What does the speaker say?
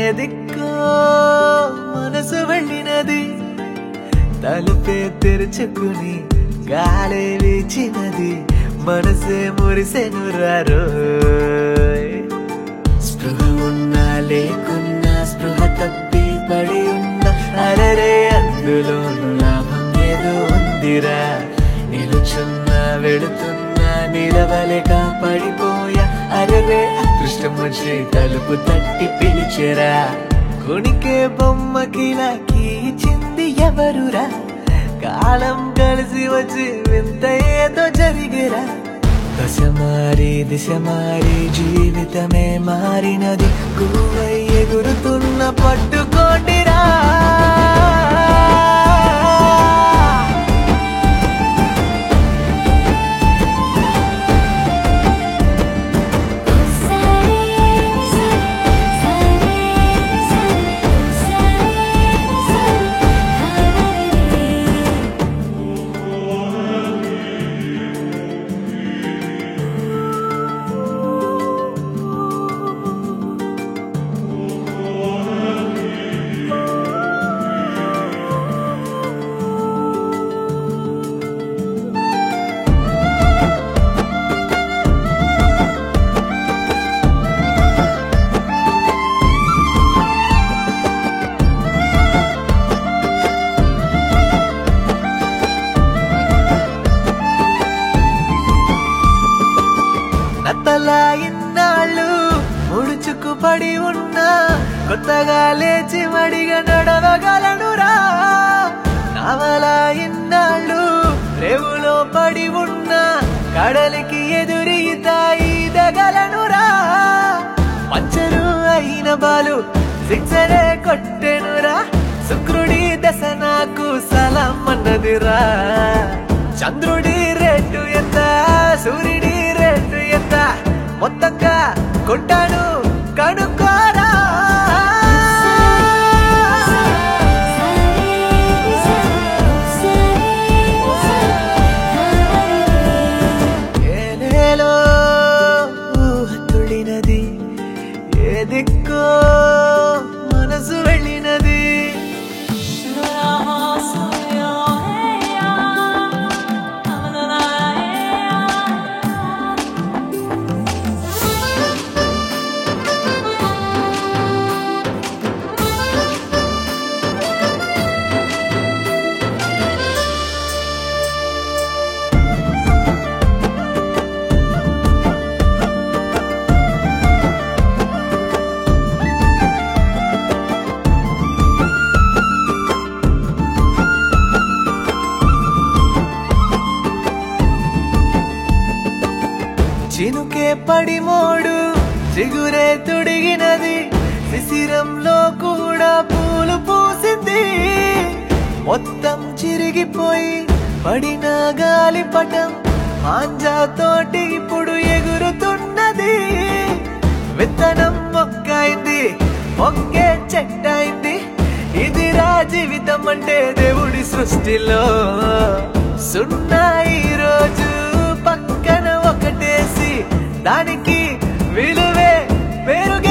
దిక్కో మనసు వెళ్ళినది తలుపే తెరుచుకుని గాలే వీచినది మనసే మురిసెను రారోయ్ స్పృహ ఉన్నా లేకున్నా స్పృహ తప్పి పడి ఉన్నా అరరే అందులోను లాభం ఏదో ఉందిరా నిలుచున్నా వెళుతున్నా నిలవలేక పడిపోయా అరరే అదృష్టం వచ్చి తలుపు తట్టి పిలిచెరా కొనికే బొమ్మకిలాకి ఇచ్చింది ఎవరురా కాలం కలిసి వచ్చి వింత ఏదో జరిగిరా దశ మారి దిశ మారి జీవితమే మారినది గురువై ఎగురుతున్న పట్టుకోటిరా సరే సరే సరే సరే సరే నత్తలా ఇన్నాళ్ళు ముడుచుకు పడి ఉన్నా కొత్తగా లేచి మడిగా నడవగలనురా నవలా ఇన్నాళ్ళు రేవులో పడి ఉన్నా కడలికి ఎదురీతాయి దగలనురా పంచరు అయిన బాలు సిక్సరే కొట్టెనురా శుక్రుడి దశ నాకు సలం అన్నదిరా చంద్రుడి రేటు ఎంత సూర్యుడి రేటు ఎంత మొత్తంగా కొట్టాను కనుక్కోరా ఏలేలో ఊహ తుళ్ళినది ఏ దిక్కో మనసు వెళ్ళినది చినుకే పడి మోడు చిగురే తుడిగినది శిశిరంలో కూడా పూలు పూసింది మొత్తం చిరిగిపోయి పడిన గాలి పటం మాంజాతోటి ఇప్పుడు ఎగురుతున్నది విత్తనం మొక్కైంది మొక్కే చెట్టైంది ఇది రా జీవితం అంటే దేవుడి సృష్టిలో సున్నా ఈ రోజు పక్కన ఒకటేసి దానికి విలువే పెరుగే